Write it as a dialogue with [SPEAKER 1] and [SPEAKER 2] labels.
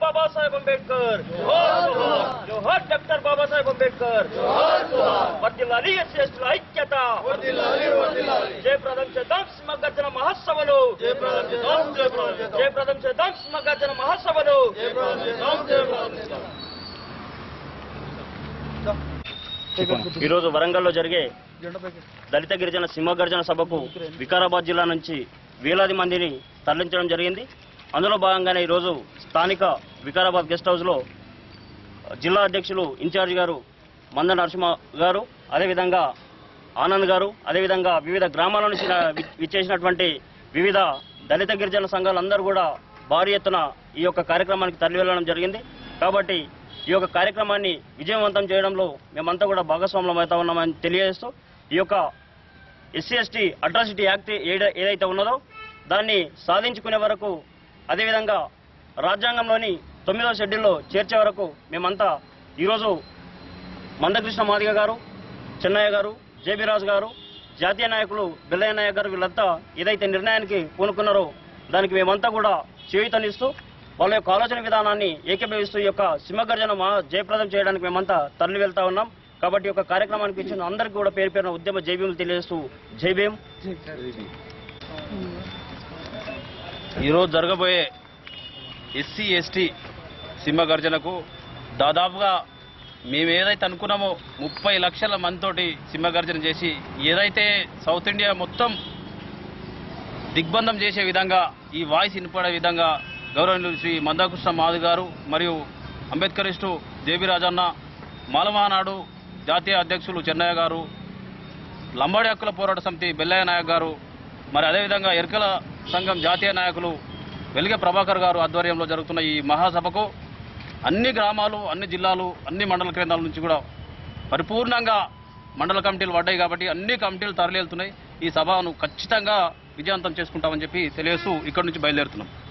[SPEAKER 1] బాబాసాహెబ్ అంబేద్కర్ జోహార్ డాక్టర్ బాబాసాహెబ్ అంబేద్కర్ వర్దిల్లాలి ఎస్సీ ఎస్టీల ఐక్యత జయప్రదం చేద్దాం సింహగర్జన మహాసభలు జయప్రదం చేద్దాం సింహగర్జన మహాసభలు ఈరోజు వరంగల్లో జరిగే దళిత గిరిజన సింహగర్జన సభకు వికారాబాద్ జిల్లా నుంచి వేలాది మందిని తరలించడం జరిగింది అందులో భాగంగానే ఈరోజు స్థానిక వికారాబాద్ గెస్ట్ హౌస్లో జిల్లా అధ్యక్షులు ఇన్ఛార్జ్ గారు మంద నరసింహ గారు అదేవిధంగా ఆనంద్ గారు అదేవిధంగా వివిధ గ్రామాల నుంచి నా- వి- విచ్చేసినటువంటి వివిధ దళిత గిరిజన సంఘాలందరూ కూడా భారీ ఎత్తున ఈ యొక్క కార్యక్రమానికి తరలి వెళ్ళడం జరిగింది కాబట్టి ఈ యొక్క కార్యక్రమాన్ని విజయవంతం చేయడంలో మేమంతా కూడా భాగస్వాములం అవుతా ఉన్నామని తెలియజేస్తూ ఈ యొక్క ఎస్సీ ఎస్టీ అట్రాసిటీ యాక్ట్ ఏడ- ఏదైతే ఉన్నదో దాన్ని సాధించుకునే వరకు అదేవిధంగా రాజ్యాంగంలోని తొమ్మిదవ షెడ్యూల్లో చేర్చే వరకు మేమంతా ఈరోజు మందకృష్ణ మాదిగ గారు చెన్నయ్య గారు జేబీ రాజు గారు జాతీయ నాయకులు బిల్లయ్య నాయక్ గారు వీళ్ళంతా ఏదైతే నిర్ణయానికి పూనుకున్నారో దానికి మేమంతా కూడా చేయుతనిస్తూ వాళ్ళ యొక్క ఆలోచన విధానాన్ని ఏకీభవిస్తూ ఈ యొక్క సింహగర్జన మా జయప్రదం చేయడానికి మేమంతా తరలి వెళ్తా ఉన్నాం కాబట్టి ఈ యొక్క కార్యక్రమానికి ఇచ్చిన అందరికీ కూడా పేరు పేరున ఉద్యమ జైభీములు తెలియజేస్తూ జై భీమ్
[SPEAKER 2] ఈరోజు జరగబోయే ఎస్సీ ఎస్టీ సింహ గర్జనకు దాదాపుగా మేము ఏదైతే అనుకున్నామో ముప్పై లక్షల మందితోటి సింహ గర్జన చేసి ఏదైతే సౌత్ ఇండియా మొత్తం దిగ్బంధం చేసే విధంగా ఈ వాయిస్ వినపడే విధంగా గౌరవనీయులు శ్రీ మందాకృష్ణ మాధు గారు మరియు అంబేద్కరిస్టు జేబీ రాజన్న మాలమహానాడు జాతీయ అధ్యక్షులు చెన్నయ్య గారు లంబాడి హక్కుల పోరాట సమితి బెల్లయ్య నాయక్ గారు మరి అదేవిధంగా ఎరకల సంఘం జాతీయ నాయకులు వెలిగ ప్రభాకర్ గారు ఆధ్వర్యంలో జరుగుతున్న ఈ మహాసభకు అన్ని గ్రామాలు అన్ని జిల్లాలు అన్ని మండల కేంద్రాల నుంచి కూడా పరిపూర్ణంగా మండల కమిటీలు పడ్డాయి కాబట్టి అన్ని కమిటీలు తరలి వెళ్తున్నాయి ఈ సభను ఖచ్చితంగా విజయవంతం చేసుకుంటామని చెప్పి తెలియజేస్తూ ఇక్కడి నుంచి బయలుదేరుతున్నాం